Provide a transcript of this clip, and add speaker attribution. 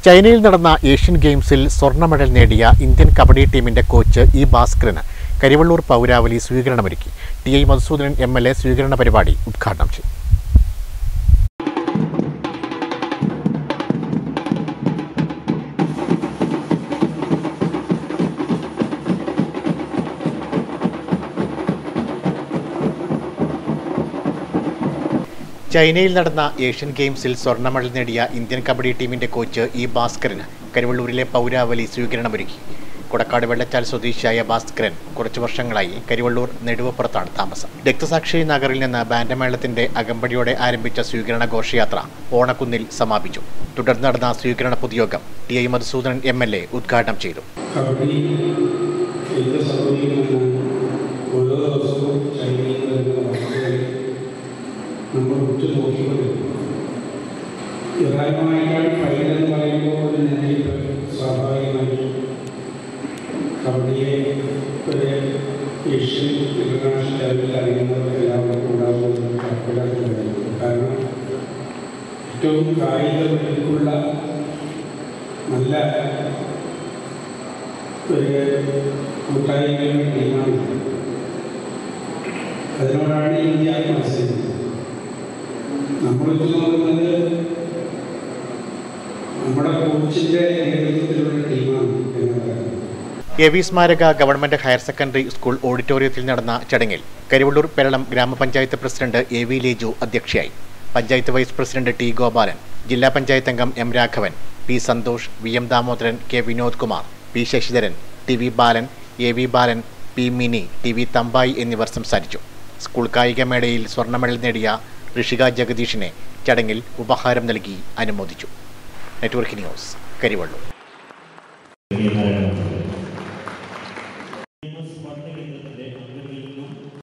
Speaker 1: ചൈനയിൽ നടന്ന ഏഷ്യൻ ഗെയിംസിൽ സ്വർണ്ണ മെഡൽ നേടിയ ഇന്ത്യൻ കബഡി ടീമിന്റെ കോച്ച് ഇ ഭാസ്കരന് കരിവള്ളൂർ പൗരാവലി സ്വീകരണമൊരുക്കി T I Madhusoodanan M L A സ്വീകരണ പരിപാടി ഉദ്ഘാടനം ചെയ്തു ചൈനയിൽ നടന്ന ഏഷ്യൻ ഗെയിംസിൽ സ്വർണ്ണ മെഡൽ നേടിയ ഇന്ത്യൻ കബഡി ടീമിന്റെ കോച്ച് ഇ ഭാസ്കരന് കരിവള്ളൂരിലെ പൗരാവലി സ്വീകരണമൊരുക്കി കൊടക്കാട് വെള്ളച്ചാൽ സ്വദേശിയായ ഭാസ്കരൻ കുറച്ചു വർഷങ്ങളായി കരിവള്ളൂർ നെടുവപ്പുറത്താണ് താമസം രക്തസാക്ഷി നഗറിൽ നിന്ന് ബാൻഡമേളത്തിന്റെ അകമ്പടിയോടെ ആരംഭിച്ച സ്വീകരണ ഘോഷയാത്ര ഓണക്കുന്നിൽ സമാപിച്ചു തുടർന്ന് നടന്ന സ്വീകരണ പൊതുയോഗം T I Madhusoodanan M L A ഉദ്ഘാടനം ചെയ്തു
Speaker 2: കബഡി എന്ത് സംഭവിക്കുമെന്ന് ഓരോ ദിവസവും ചൈനയിൽ വരുന്ന വാർത്തകൾ നമ്മൾ ഉറ്റുനോക്കിക്കൊണ്ടിരിക്കുന്നു ഇറാനുമായിട്ടാണ് ഫൈനൽ എന്ന് പറയുമ്പോൾ ഒരു നിലനിൽപ്പ് സ്വാഭാവികമായിട്ടും കബഡിയെ ഒരു ഏഷ്യൻ ഇന്റർനാഷണൽ ലെവലിൽ അറിയുന്നവർക്ക് എല്ലാവർക്കും ഉണ്ടാകുമെന്ന് കണക്കിലാക്കാൻ കഴിയും കാരണം ഏറ്റവും കായിക മികവുള്ള നല്ല ഒരു കൂട്ടായ്മയുടെ ടീമാണ് അതിനോടാണ് ഇന്ത്യ മത്സരിക്കുന്നത് നമ്മൾ നോക്കുന്നത് നമ്മുടെ കോച്ചിൻ്റെ നേതൃത്വത്തിലുള്ള ടീമാണ് എന്ന് പറയുന്നത്
Speaker 1: എ വി സ്മാരക ഗവൺമെന്റ് ഹയർ സെക്കൻഡറി സ്കൂൾ ഓഡിറ്റോറിയത്തിൽ നടന്ന ചടങ്ങിൽ കരിവള്ളൂർ പെരളം ഗ്രാമപഞ്ചായത്ത് പ്രസിഡന്റ് എ വി ലേജു അധ്യക്ഷയായി panchayat vice president T Gopalan ജില്ലാ പഞ്ചായത്ത് അംഗം M Raghavan P Santhosh V M Damodaran K Vinod Kumar P Sasidharan T V Balan A V Balan P Mini T V Thampayi എന്നിവർ സംസാരിച്ചു സ്കൂൾ കായികമേളയിൽ സ്വർണ്ണ മെഡൽ നേടിയ ഋഷിക ജഗദീഷിനെ ചടങ്ങിൽ ഉപഹാരം നൽകി അനുമോദിച്ചു നെറ്റ്വർക്ക് ന്യൂസ് കരിവള്ളൂർ